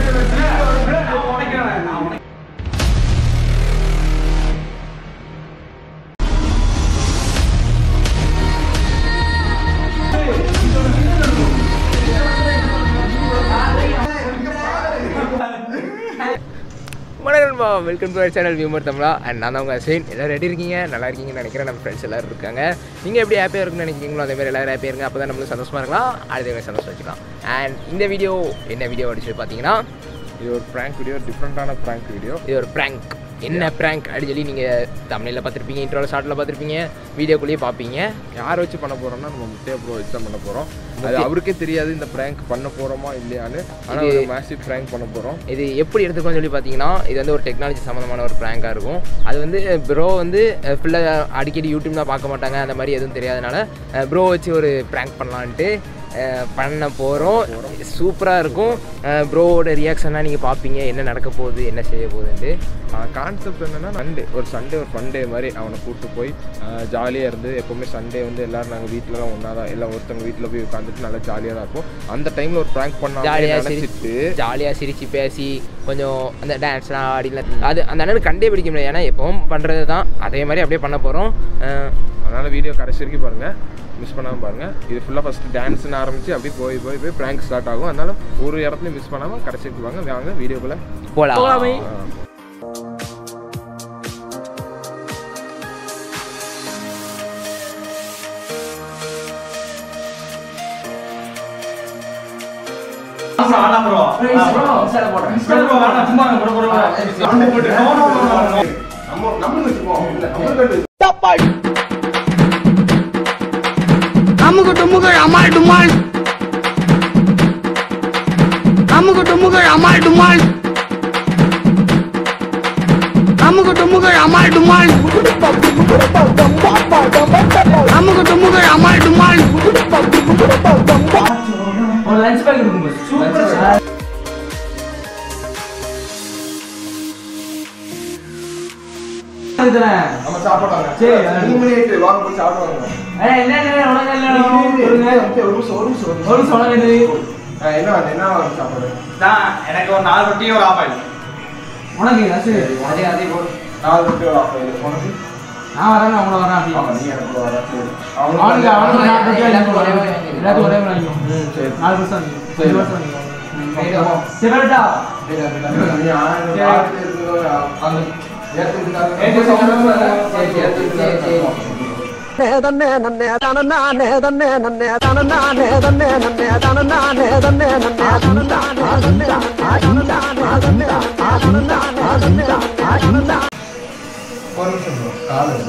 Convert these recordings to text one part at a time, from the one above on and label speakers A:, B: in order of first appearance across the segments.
A: வணக்கம் welcome to channel வியூமர் தமிழா and நான் தான் உங்கள் அசைன் எல்லோரும் ரெடி இருக்கீங்க நல்லா இருக்கீங்கன்னு நினைக்கிறேன் நம்ம ஃப்ரெண்ட்ஸ் எல்லாரும் இருக்காங்க நீங்கள் எப்படி ஹாப்பியாக இருக்குன்னு நினைக்கிறீங்களோ அதே மாதிரி எல்லாரும் ஹாப்பியாக இருங்க அப்போ தான் நம்மளுக்கு சந்தோஷமாக இருக்கலாம் அடுத்த சந்தோஷம் வச்சுக்கலாம் அண்ட் இந்த வீடியோ என்ன வீடியோ அடிச்சு பார்த்தீங்கன்னா
B: இது ஒரு ப்ராங்க் வீடியோ டிஃப்ரெண்ட்டான ப்ராங்க் வீடியோ
A: இது ஒரு ப்ராங்க் என்ன ப்ராங்க் அப்படின்னு சொல்லி நீங்கள் தமிழில் பார்த்துருப்பீங்க இன்ட்ரோவில் ஷார்ட்டில் பார்த்துருப்பீங்க வீடியோக்குள்ளேயே பார்ப்பீங்க
B: யாரை வச்சு பண்ண போறோம்னா நம்ம முத்தையா ப்ரோ வச்சு தான் பண்ண போறோம் அது அவருக்கே தெரியாது இந்த ப்ராங்க் பண்ண போறோமா இல்லையான்னு ஆனால்
A: இது-
B: ஒரு மேசிவ் ப்ராங்க் பண்ண போறோம்
A: இது எப்படி எடுத்துக்கோன்னு சொல்லி பார்த்தீங்கன்னா இது வந்து ஒரு டெக்னாலஜி சம்மந்தமான ஒரு ப்ராங்காக இருக்கும் அது வந்து ப்ரோ வந்து ஃபுல்லாக அடிக்கடி யூடியூப்லாம் பார்க்க மாட்டாங்க அந்த மாதிரி எதுவும் தெரியாதனால ப்ரோ வச்சு ஒரு ப்ராங்க் பண்ணலான்ட்டு அஹ், பண்ண போகிறோம் சூப்பராக இருக்கும் ப்ரோவோட ரியாக்ஷன்லாம் நீங்கள் பார்ப்பீங்க என்ன நடக்க போகுது என்ன செய்ய போகுதுன்ட்டு
B: கான்செப்ட் என்னன்னா சண்டே ஒரு சண்டே ஒரு ஃபன் டே மாதிரி அவனை கூப்பிட்டு போய் ஜாலியாக இருந்து எப்போவுமே சண்டே வந்து எல்லாரும் நாங்கள் வீட்டிலலாம் ஒன்றா தான் எல்லாம் ஒருத்தவங்க வீட்டில் போய் உட்காந்துட்டு நல்லா ஜாலியாக தான் இருக்கும் அந்த டைமில் ஒரு ப்ராங்க் பண்ணாலே
A: ஜாலியாக
B: நினச்சிட்டு
A: சிரிச்சு ஜாலியாக சிரித்து பேசி கொஞ்சம் அந்த டான்ஸ்லாம் ஆடிலாம் அது அந்த அண்ணனுக்கு கண்டே பிடிக்க முடியாது ஏன்னா எப்பவும் பண்ணுறது தான் அதே மாதிரி அப்படியே பண்ண போகிறோம்
B: அதனால் வீடியோ கடைசி வரைக்கும் பாருங்கள் மிஸ் பண்ணாமல் பாருங்கள் இது ஃபுல்லாக ஃபஸ்ட்டு டான்ஸ்னு ஆரம்பிச்சு அப்படியே போய் போய் போய் ப்ராங்க் ஸ்டார்ட் ஆகும் அதனால ஒரு இடத்துலையும் மிஸ் பண்ணாமல் கடைசி வரைக்கும் வாங்க வாங்க வீடியோக்குள்ளே
A: போகலாம்
C: அமுகு டுமுகு அமால் டுமால் அமுகு டுமுகு அமால் டுமால் அமுகு டுமுகு அமால் டுமால் அமுகு டுமுகு அமால் டுமால்
B: நம்ம சாப்பிடுவாங்க சரி மூணு மணி ஆயிட்டு வாங்க போய் சாப்பிடுவாங்க ஒரு நிமிஷம் ஒரு நிமிஷம் ஒரு நிமிஷம் ஆ, என்ன வேணும், என்ன வேணும் சாப்பாடு
D: எனக்கு ஒரு நாலு ரொட்டி ஒரு ஆப்பாயில்
B: அதே அதே போடு நாலு ரொட்டி ஒரு ஆஃப் உனக்கு ஆமா நீ எனக்கு வர சரி
C: அவனுக்கு அவனுக்கு நாலு ரொட்டி
A: எல்லாத்துக்கும் ஒரே மாதிரி வாங்கிடு.
C: எல்லாத்துக்கும் ஒரே மாதிரி வாங்கிக்கோ.
B: ம், சரி
C: நாலு பர்சன்ட்
B: சரி.
C: அஞ்சு பர்சன்ட் வாங்கிக்கோ.
B: சரி,
C: சிகரெட்டா?
B: நீ ஆயிரம்
C: சரி.
B: ஆயிரத்தி இருநூறு, அங்க ஏத்துக்கிட்டாங்க.
C: ஏத்தி சொல்லுங்க.
B: சரி, சரி, ஏத்துக்கிட்டாங்க.
C: நேதன்னே நன்னே தனனா நேதன்னே நன்னே தனனா நேதன்னே நன்னே தனனா நேதன்னே நன்னே தனனா நேதன்னே தனனா நேதன்னே தனனா நேதன்னே தனனா
B: ஒரு நிமிஷம் bro. கால் எடுங்க.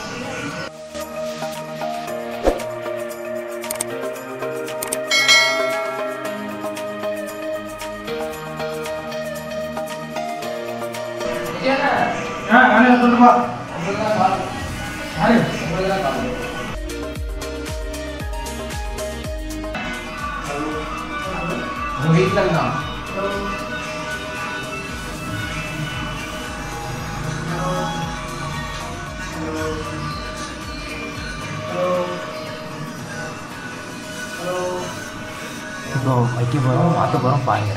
D: ஆ நானே கொண்டு வா
A: உங்கள் வீட்டில் தான் இப்போ வைக்க போகிறோம் மாற்ற போகிறோம் பாருங்க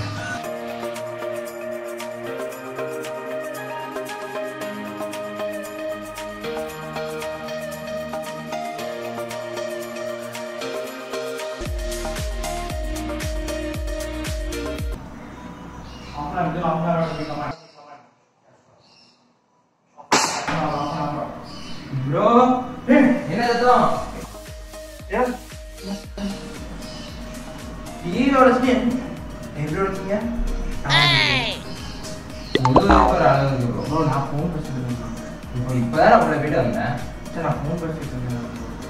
D: ப்ரோ
A: என்ன சத்தம்
D: டிவி உடச்சிட்டு எப்படி உடச்சிங்க
A: முழுதாக ஒரு அளவு இருக்கு bro.
D: ப்ரோ நான் ஃபோன் பேசிட்டு இருக்கேன்
A: இப்போ இப்போதான் உங்களை வீடு வந்தேன்
D: சரி நான் ஃபோன் பேசிட்டு இருக்கேன்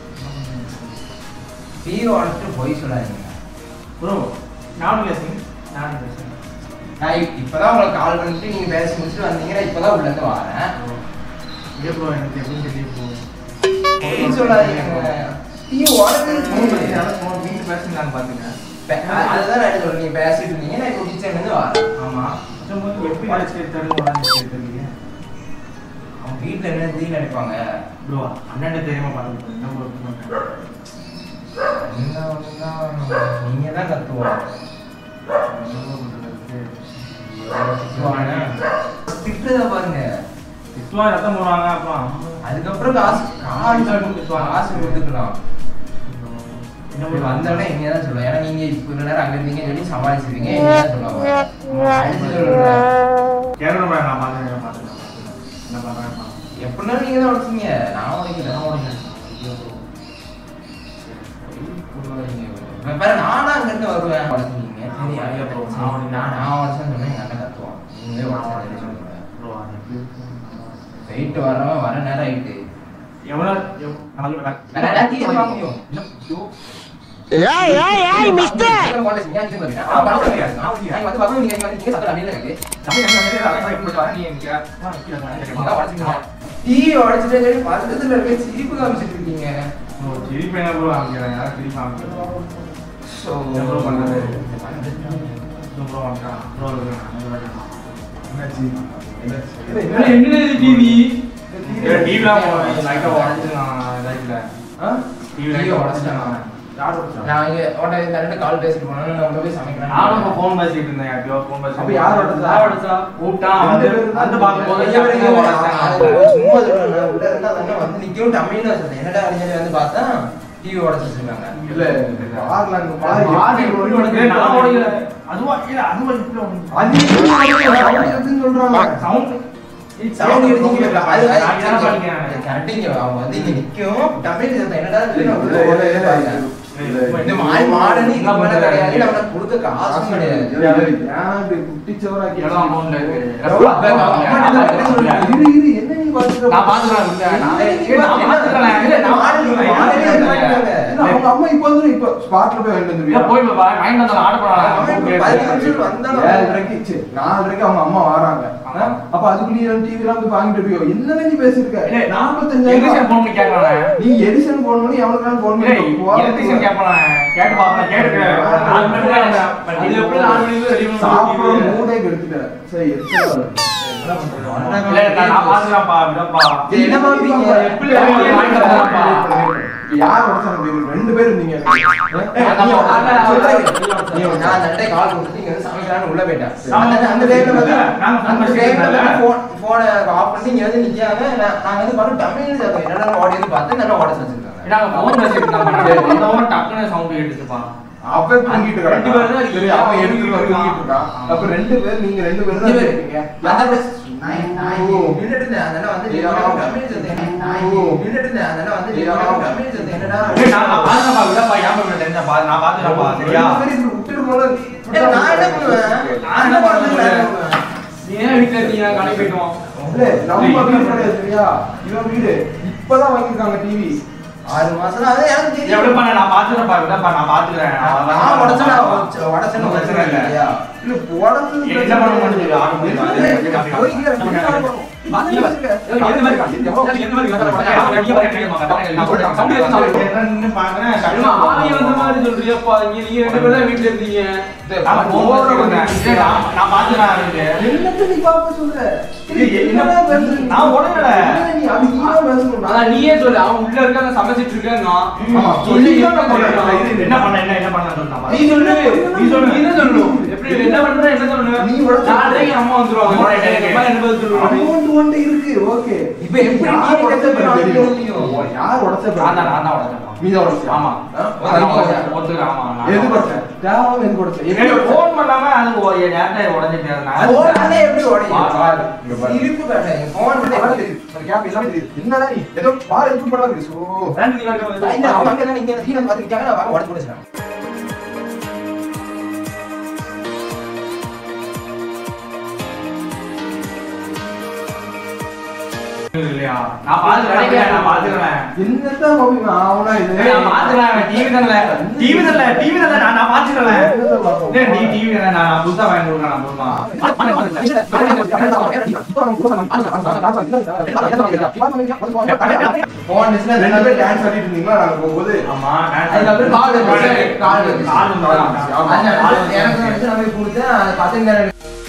A: டிவி உடச்சிட்டு போய் சொல்லாதீங்க
D: ப்ரோ நானும் பேசுங்க நானும் பேசுறேன்
A: நான் இப்- இப்பதான் உங்களுக்கு கால் பண்ணிட்டு நீங்க பேசி முடிச்சுட்டு வந்தீங்கன்னா இப்பதான் உள்ள இருந்து வரேன்
D: இதே ப்ரோ எனக்கு எப்படின்னு தெரிய போகுது
A: பொய் சொல்லாதீங்க டிவி உடச்சு
D: ஃபோன் பேசி ஃபோன் வீட்டு பேசுங்களான்னு பாத்துங்க
A: அதுதான் நான் சொல்றேன் நீங்க பேசிட்டு இருந்தீங்க நான் இப்போ கிச்சன்ல இருந்து வரேன்
D: ஆமா எப்படி உடச்சிட்டு எடுத்தாலும் உடச்சிட்டு தெரியல
A: அவங்க வீட்டுல என்ன தீ நினைப்பாங்க
D: ப்ரோ அண்ணன் தெரியாம பார்த்துட்டு என்ன ப்ரோ இப்படி பண்றேன்?
A: என்ன ஒண்ணுன்னா, நீங்க தான் கத்துவோம்
D: என்ன bro பண்றது?
A: திட்டுவாங்க. திட்டுறத பாருங்க
D: திட்டுவா ரத்தம் போடுவாங்க அப்புறம்
A: அதுக்கப்புறம் காசு காசு கொடுத்துருவாங்க காசு கொடுத்துக்கலாம் இப்படி வந்தோடனே எங்க தான் சொல்லுவோம் ஏன்னா நீங்க இப்ப இவ்வளவு நேரம் அங்க இருந்தீங்கன்னு சொல்லி சமாளிச்சிருவீங்க எங்க தான் சொல்லுவாங்க அடிச்சு சொல்லுவேன்.
D: கேரளா போய் நான் பார்த்துக்கிறேன் பார்த்துக்கிறேன் என்ன பண்ணுறேன்
A: எப்படினாலும் நீங்க தான் உடைச்சீங்க நான் உடைக்கல நான் உடைக்கல வேற நானா அங்க இருந்து வருவேன் உடைச்சீங்க சரி ஐயோ bro, நான் நான் நான் உடைச்சேன்னு சொன்னா எங்க அண்ணன் கத்துவான் நீங்களே உடைச்சேன்னு சொல்லுவேன்
D: ப்ரோ அது எப்படி
A: வெயிட் வரவன் வர நேரம் ஆயிட்டு
D: எவ்வளோ எவ்- நாலு பேர்
A: வேற எல்லாத்தையும் வாங்க முடியும் ஐயோ.
C: ஏய் ஏய் ஏய் மிஸ்டர்
A: நான் உடைச்சேன். ஏன் இது பாருங்க. நான் உடைச்சேன் கிடையாது. நான் இங்க வந்து பார்க்கணும், நீங்க இங்க வந்து நீங்க சத்தம் அப்படியே இருக்கு. நீங்க தான் உடைச்சீங்க. டீ உடைச்சிட்டு சொல்லி பக்கத்துல இருக்க சிரிப்பு காமிச்சிட்டு இருக்கீங்க
D: திருப்பி என்ன ப்ரோ வாங்கிக்கிறேன் யாரும் திருப்பி வாங்கிக்கிறேன்
A: So,
D: என்ன பண்றது?
A: இது
D: ப்ரோ வாங்கிக்கலாம் ப்ரோ
B: என்ன டிவி
D: டிவிலாம் லைட்டாக உடஞ்சிருக்கான் லைட்டில்
A: ஆ?
D: TV
A: TV
D: லைட்டாக
A: உடைச்சிட்டானா?
D: உடஞ்சிருக்கான் யார் உடச்சா
A: நான் இங்க உன்கிட்ட இந்த ரெண்டு கால் பேசிட்டு போனேன் நம்ம போய் சமைக்கிறேன்
D: நானும் இப்போ ஃபோன் பேசிட்டு இருந்தேன் எப்பயோ ஃபோன் பேசி
B: அப்ப யார் உடைச்சா?
D: யார் உடைச்சா கூப்பிட்டான் வந்து வந்து பார்க்கும்போது
A: ஐயா,
D: டக்குனு
A: ஐயா,
D: உடைச்சான்.
A: அது சும்மா சொல்றேன். நான் உள்ள இருந்தா தானே வந்து நிக்கவும் டம்மின்னு வச்சிருந்தேன். என்னடா அப்படின்னு வந்து பார்த்தா டிவி உடைச்சு வச்சிருக்காங்க
B: இல்ல பாருல அங்க பாரு
D: ஆதி
B: எப்படி
D: எப்படி
B: உடைக்குது?
D: உடைக்குது? நான் உடைக்கல. அதுவா இல்ல அதுவா இப்படி உடைக்குது?
B: அது எப்படி உடைக்குதுன்னு சொல்றாங்க
D: சவுண்ட்
A: சவுண்ட் எடுத்தீங்க அது அது
D: நான் என்ன பண்ணிக்கிறேன்?
A: கரெக்டிங்க அவங்க வந்து இங்க நிக்கும் டம்மின்னு சத்தம் என்னடா அப்படின்னு நான் உள்ள
B: இல்ல,
A: ஓடி
B: இல்ல,
A: பாருங்க.
B: இல்ல.
A: இந்த மாதிரி மாடனு இது மேல கிடையாது நம்மளுக்கு கொடுத்த காசும் கிடையாது
B: ஏன் இப்படி குட்டிச்சவராக்கி
D: எவ்வளவு amount இருக்கு?
A: எவ்வளவு அப்ப அம்மா கிட்ட தான் பேச சொல்லுங்க.
B: இரு, இரு, என்ன நீ பாத்துக்கிற?
D: நான் பாத்துக்கிறேன் விடுங்க. நான் ஏய், நான் பாத்துக்கிறேன்.
A: இல்ல, நான் ஆடு-
D: நான்
A: ஆடு-
D: பாத்துக்கிறேன்.
B: இல்ல, அவங்க அம்மா இப்ப வந்து இப்ப ஸ்பாட்ல போய் வாங்கிட்டு
D: இல்ல,
B: வந்துருவியா?
D: போய் பா, வாங்கிட்டு வந்து ஆர்டர்
A: அவன் இப்ப பதினஞ்சு நிமிஷம் வந்தாலும்
B: ஏழரைக்கு, சரி, நாலரைக்கு அவங்க அம்மா வராங்க
D: ஆமா.
B: அப்ப அதுக்குள்ளேயே டிவி எல்லாம் போய் வாங்கிட்டு போய் என்னன்னு நீ பேசிருக்க
D: இல்ல,
B: நாற்பத்தஞ்சாயிரம்
D: எலக்ட்ரிஷியன் ஃபோன் பண்ணி கேட்கறானே.
B: நீ எடிசன் போன் பண்ணி எவனுக்கு போன்
D: இல்ல,
B: பண்ணி
D: எலக்ட்ரிஷியன் கேட்பானே. கேட்டு பார்ப்பேன், கேட்டு நாலு மணிக்கு தான் வந்தேன். அது எப்படி நாலு மணிக்கு ready பண்ணி
B: சாப்பிட
D: கொடுத்தீங்க?
B: மூடே கெடுத்துட்ட சரி எத்தனை
D: இல்ல, நான் நான் பாத்துக்கிறேன்ப்பா, விடப்பா.
A: இது என்ன பாப்பீங்க?
D: எப்படி வாங்கிட்டு வரேன்ப்பா.
B: யார் உடச்சாங்க தெரியும் ரெண்டு பேரும் இருந்தீங்க
A: நான் அந்த இடத்துல கால் கொடுத்துட்டு இங்க வந்து சமைக்கலாம்னு உள்ள போயிட்டேன்.
D: ஆமா.
A: அந்த- அந்த time ல வந்து-
D: நாங்க phone
A: அந்த
D: பேசிட்டு
A: time ல
D: இருந்தோம்ல.
A: phone- phone அ off பண்ணிட்டு இங்க வந்து நிக்காம, நான் நாங்க வந்து பாரு டம்மின்னு சத்தம். என்னடா ஓடி வந்து பார்த்தா நல்லா உடைச்சு வச்சிருக்காங்க.
D: நாங்க phone பேசிட்டு இருந்தோம். வந்தவன் டக்குனு sound கேட்டுச்சுப்பா.
B: அவன் தூங்கிட்டு
D: ரெண்டு
B: கிடக்கான்.
D: பேரும் தான்
B: சரி, அவன் எடுத்துட்டு வந்து தூங்கிட்டு இருக்கான். அப்ப ரெண்டு பேர் நீங்க ரெண்டு பேரும் தான்
A: ரெண்டு பேர்.
B: இருக்கீங்க.
A: அந்த இடத்துல நான் நான் இங்க நின்னுட்டு இருந்தேன். அந்த அண்ணா வந்து
B: ஐயா.
A: டம்மின்னு சத்தம். நான் இங்க நின்னுட்டு இருந்தேன். அந்த அண்ணா வந்து
B: ஐயா.
A: டம்மின்னு சத்தம். என்னடா
D: ஏய், நான் நான் பாத்துக்கிறேன்ப்பா, விடப்பா, ஏன் போய் தெரிஞ்சா பா, நான் பாத்துக்கிறேன்ப்பா, சரியா?
B: ரெண்டு பேரும் இப்படி விட்டுட்டு போனா
A: ஏய், நான் என்ன பண்ணுவேன்? நான் என்ன பண்ணுவேன்? நான் என்ன பண்ணுவேன்?
D: நீ ஏன் வீட்டுல இருக்கீங்க? கடைக்கு போயிட்டு வா.
B: இல்ல, நம்ம வீடு கிடையாது சரியா? இவன் வீடு இப்பதான் வாங்கியிருக்காங்க டிவி
A: ஆறு மாசம் அது எனக்கு
D: ஏய்,
A: தெரியும்.
D: விடப்பா, நான் பாத்துக்கிறேன்ப்பா, விடப்பா, நான் பாத்துக்கிறேன்.
A: நான் உடைச்சா நான் உடைச்ச- உடைச்சேன்னு
D: பிரச்சனை இல்ல.
A: இல்லையா?
B: இல்ல உடம்பு
D: என்ன பண்ண முடியும்? ஆறு மணி
B: என்ன
D: நேரம்.
B: இல்ல, போய்க்கிற பின்னாடி வரும்.
D: எந்த மாதிரி எந்த மாதிரி கதை? எந்த மாதிரி கதை? என்னன்னு பாக்குறேன். ஆமா, phone பேசிட்டு இருந்தேன். ஏய், நான் நான் பாத்துக்கிறேன் அவருக்கு.
B: என்னத்த நீ பாப்பா சொல்ற?
D: ஏய், என்ன-
B: என்னடா பேசுற நீ?
D: நான் உடனே
B: என்ன நீ அது நீதான் பேசணும்.
E: அதான் நீயே சொல்லு அவன் உள்ள இருக்காங்க சமைச்சிட்டு இருக்காங்க
B: ஆமா,
E: சொல்லி
B: சொல்லி
E: என்ன
B: தான்
E: பண்றான்?
B: பண்றான்.
D: என்ன பண்ண என்ன என்ன பண்ண சொல்லிட்டான்
E: நீ சொல்லு நீ சொல்லு நீ தான் சொல்லணும் எப்படி என்ன பண்ற என்ன சொல்லணும்
B: நீ உடச்சு-
E: நாளைக்கு அம்மா வந்துருவாங்க
D: அம்மா
E: எங்க அம்மா என்ன பதில் சொல்லுவாங்க
B: amount ஒன்று இருக்கு ஓகே
A: இப்ப எப்படி
B: யார்
A: TV
B: உடைச்ச
A: கட்டை
B: பிறகு
A: தெரியும்?
B: தெரியும். ஓ, யார் உடைச்ச பிறகு
D: நான் தான் நான் தான் உடைச்சேன்
B: நீ தான் உடைச்சியா?
D: ஆமா
A: ஆ?
D: நான் உடைச்சேன். ஒத்துக்கிறேன், ஆமா நான்
B: எது
D: தான்
B: உடைச்ச? தேவை எதுக்கு உடைச்ச? எப்படி
D: எனக்கு
B: உடைச்ச?
D: phone பண்ணாம அது ஒ- என் நேரத்தை உடைஞ்சிட்டு இருந்தா.
A: phone பண்ணா எப்படி உடையும்?
D: பாரு, பாரு.
B: இங்க பாரு.
A: சிரிப்பு காட்டுறேன். phone பண்ணா
B: பாரு,
A: எப்படி
B: தெரியுது. ஒரு gap இல்லாம தெரியுது. என்னடா நீ? ஏதோ பாரு, இது பண்ணலாம் இருக்கு. சோ.
D: ரெண்டு நீ வந்து-
A: தெரியும்? இல்ல, அவங்க அங்க தான் இங்க கீழே பார்த்துக்கிட்டாங்க, நான் வாங்க உடைச்சு உடைச்சிட்டேன்.
D: இல்லையா? நான் பாத்துக்கிறேன், நான் பாத்துக்கிறேன்.
B: என்னத்தான் பாப்பி, நான் அவனா இது?
D: ஏய், நான் பாத்துக்கிறேன், TV தானே. TV தானே, TV தானே, நான் நான் பாத்துக்கிறேன்.
B: என்னத்தான் பாப்பா?
D: டேய், நீ TV தானே, நான் நான் புதுசா வாங்கி கொடுக்குறேன், நான் புதுசா.
A: phone மிஸ்ல
B: ரெண்டு பேரும் டான்ஸ் ஆடிட்டு இருந்தீங்களா நாங்க போகும்போது
D: ஆமா, நான்
A: அதுக்கப்புறம் call வந்துச்சு. call வந்துச்சு.
D: கால் வந்துச்சு.
B: ஆமா.
A: அந்த
D: கால்
A: இடத்துல எனக்கு
D: வந்துச்சு.
A: வந்து நான் போய் கொடுத்தேன், அது பசங்க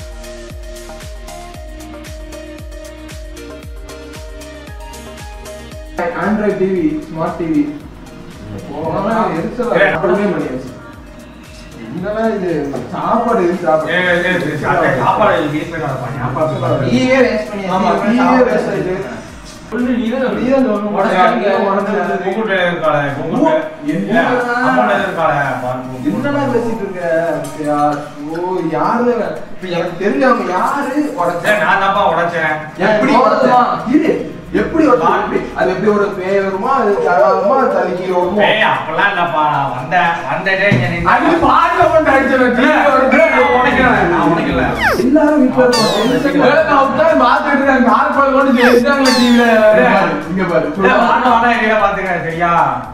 B: ஆண்ட்ராய்ட் டிவி ஸ்மார்ட் டிவி
D: ஏய்,
B: அப்படியே பண்ணியாச்சு என்னடா இது சாப்பாடு எதுக்கு சாப்பிடு?
D: ஏய், ஏய், ஏய், சாப்பாடு சாப்பாடு waste பண்ணாதப்பா, ஞாபகம் வச்சுக்கோ.
A: நீயே வேஸ்ட் பண்ணி
B: ஆமா, நீயே waste ஆயிட்டு.
E: சொல்லு, நீதான் சொல்லு.
B: நீதான் சொல்லணும்.
E: உடைச்சாங்க,
B: உடைச்சது.
D: குங்குட்டு இருக்காளே, குங்குட்டு.
B: என்ன?
D: அமௌண்ட் எதுவும் இருக்காளே, பாருங்க.
B: என்னடா பேசிட்டு இருக்க அப்படியா? ஓ யாரு இப்ப எனக்கு தெரிஞ்சவங்க யாரு உடைச்சா
D: சரி, நான் தான்ப்பா உடைச்சேன்.
B: எப்படி உடைச்சா? இரு எப்படி உடைச்சா? எப்படி? அது எப்படி ஒரு பேய் வருமா அது தராமா தள்ளி கீழே வருமா
D: ஏய், அப்பெல்லாம் இல்லப்பா, நான் வந்தேன். வந்துட்டே இங்க நின்னு-
E: அது பாட்டுல கொண்டு அடிச்சவன்,
D: ஏய்,
E: திருப்பி ஒரு
D: ஏய், நான் உடைக்கல, நான் உடைக்கல.
B: எல்லாரும் வீட்டுல இருப்பாங்க.
E: வேலை நான் உட்கார்ந்து பார்த்துட்டு இருக்கேன். கார் பால் கொண்டு ஜெயிச்சாங்களே TV ல.
B: இங்க பாரு, இங்க பாரு
D: ஏய், வாங்க, வாங்க, எங்கேயா பாத்துக்க, சரியா?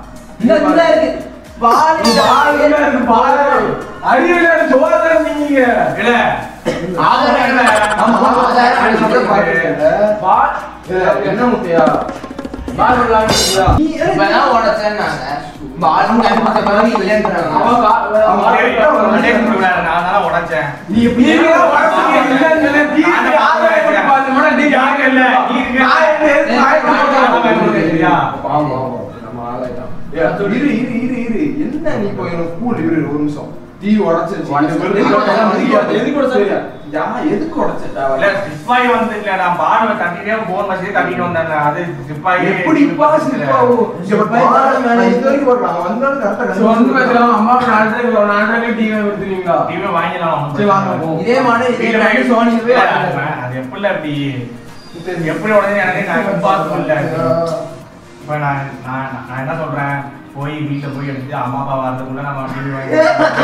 E: பால் பால் இருக்கு, பால். அறிவியலோட சோதனை நீங்க.
D: இல்ல, ஆதாரம் இல்ல.
B: ஆமா, ஆமா, நான் சொல்றேன் பாத்துக்கங்க.
E: பால்.
B: என்ன முட்டையா
E: பால் விளையாடுறீங்களா?
B: நீ எதுக்கு-
A: இப்பதான் உடைச்சேன்னாங்க பாலும் கண்டுபிடிச்ச பிறகு இல்லைன்றாங்க
E: அவன் பா- அவன்
D: சரி,
E: பால்
D: அடே, விடாத, நான் தான் உடைச்சேன்.
B: நீ எப்படி
E: நீங்க தான் உடைச்சீங்க, இல்லைன்னு சொல்லி TV ஆதாரம் கொண்டு பாருங்க. மேடம், நீங்க
D: யாரும் இல்ல, நீ இருக்க.
E: நான் என்ன எடுத்து வாங்கி கொடுத்தேன்.
D: சரியா?
B: ஆமா, ஆமா, நம்ம ஆளாயிட்டான். ஏய், இரு, இரு, இரு, இரு. என்ன நீ இப்போ எனக்கு கூல் இரு இரு, ஒரு நிமிஷம் டீ உடைச்சிருச்சு
E: எதுக்கு உடைச்ச? எதுக்கு உடைச்ச?
B: யா எதுக்கு உடைச்சா
D: இல்ல, சிப்பாய் வந்து இல்ல, நான் பானை தட்டிட்டே phone message தட்டிட்டு வந்தேன். அது சிப்பாய்
B: எப்படி இப்பா சிப்பாவும் இங்க பாரு, நான் இது வரைக்கும் வரல அவன் வந்தாலும் கரெக்டா
E: சரி, ஒண்ணும் பிரச்சனை இல்லை. அம்மாவுக்கு நாலு ரூபாய்க்கு ஒரு நாலு ரூபாய்க்கு TV வாங்கி கொடுத்துருவீங்களா?
D: TV வாங்கிடலாம்.
E: சரி, வாங்க, போ.
A: இதே மாதிரி இதே
D: வீட்டுல
A: மாதிரி சோனி போய்
D: இல்ல, அது- அது எப்படி அப்படி எப்படி உடனே எனக்கு நான் பார்த்து இல்ல இப்ப நான் நான் நான் என்ன சொல்றேன் போய் வீட்டுல போய் எடுத்து அம்மா அப்பா வரதுக்குள்ள நம்ம டிவி வாங்கி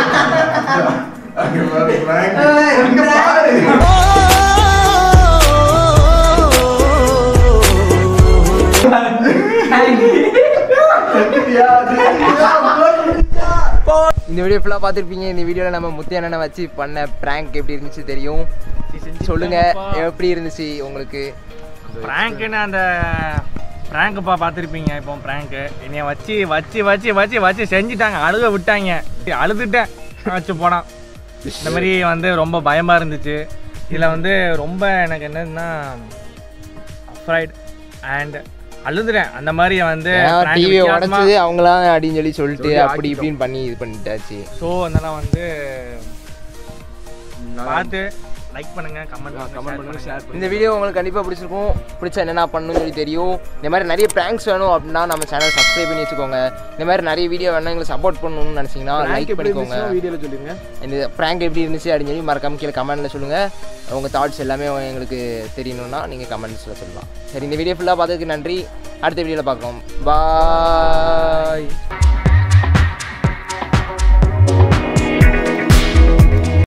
B: அங்க பாரு, prank. இங்க பாரு. செத்துட்டியா? செத்துட்டியா?
A: இந்த வீடியோ ஃபுல்லாக பார்த்துருப்பீங்க இந்த வீடியோவில் நம்ம முத்து அண்ணனை வச்சு பண்ண ப்ராங்க் எப்படி இருந்துச்சு தெரியும் சொல்லுங்க எப்படி இருந்துச்சு உங்களுக்கு
F: ப்ராங்க்னு அந்த ப்ராங்க்ப்பா பார்த்துருப்பீங்க இப்போ ப்ராங்க்கு என்னைய வச்சு வச்சு வச்சு வச்சு வச்சு செஞ்சுட்டாங்க அழுக விட்டாங்க அழுதுட்டேன் வச்சு போனான் இந்த மாதிரி வந்து ரொம்ப பயமாக இருந்துச்சு இதில் வந்து ரொம்ப எனக்கு என்னன்னா அஃப்ரைட் அண்ட் அழுதுறேன் அந்த மாதிரி வந்து
A: டிவியை உடச்சது அவங்களாம் அப்படின்னு சொல்லி சொல்லிட்டு
B: சொல்லி
A: அப்படி
B: ஆக்கிட்டோம்.
A: இப்படின்னு பண்ணி இது பண்ணிட்டாச்சு
F: ஸோ அதனால் வந்து பார்த்து லைக் பண்ணுங்க கமெண்ட்
B: கமெண்ட் பண்ணுங்க ஷேர்
A: இந்த வீடியோ உங்களுக்கு கண்டிப்பாக பிடிச்சிருக்கும் பிடிச்சா என்னென்ன பண்ணணும்னு சொல்லி தெரியும் இந்த மாதிரி நிறைய ப்ராங்க்ஸ் வேணும் அப்படின்னா நம்ம சேனல் சப்ஸ்கிரைப் பண்ணி வச்சுக்கோங்க இந்த மாதிரி நிறைய வீடியோ வேணும் எங்களுக்கு சப்போர்ட் பண்ணணும்னு நினச்சிங்கன்னா லைக் பண்ணிக்கோங்க
B: வீடியோல சொல்லுங்க
A: இந்த ப்ராங்க் எப்படி இருந்துச்சு அப்படின்னு சொல்லி மறக்காம கீழே கமெண்ட்டில் சொல்லுங்கள் உங்கள் தாட்ஸ் எல்லாமே எங்களுக்கு தெரியணும்னா நீங்கள் கமெண்ட்ஸில் சொல்லலாம் சரி இந்த வீடியோ ஃபுல்லாக பார்த்ததுக்கு நன்றி அடுத்த வீடியோவில் பார்க்கலாம் பாய்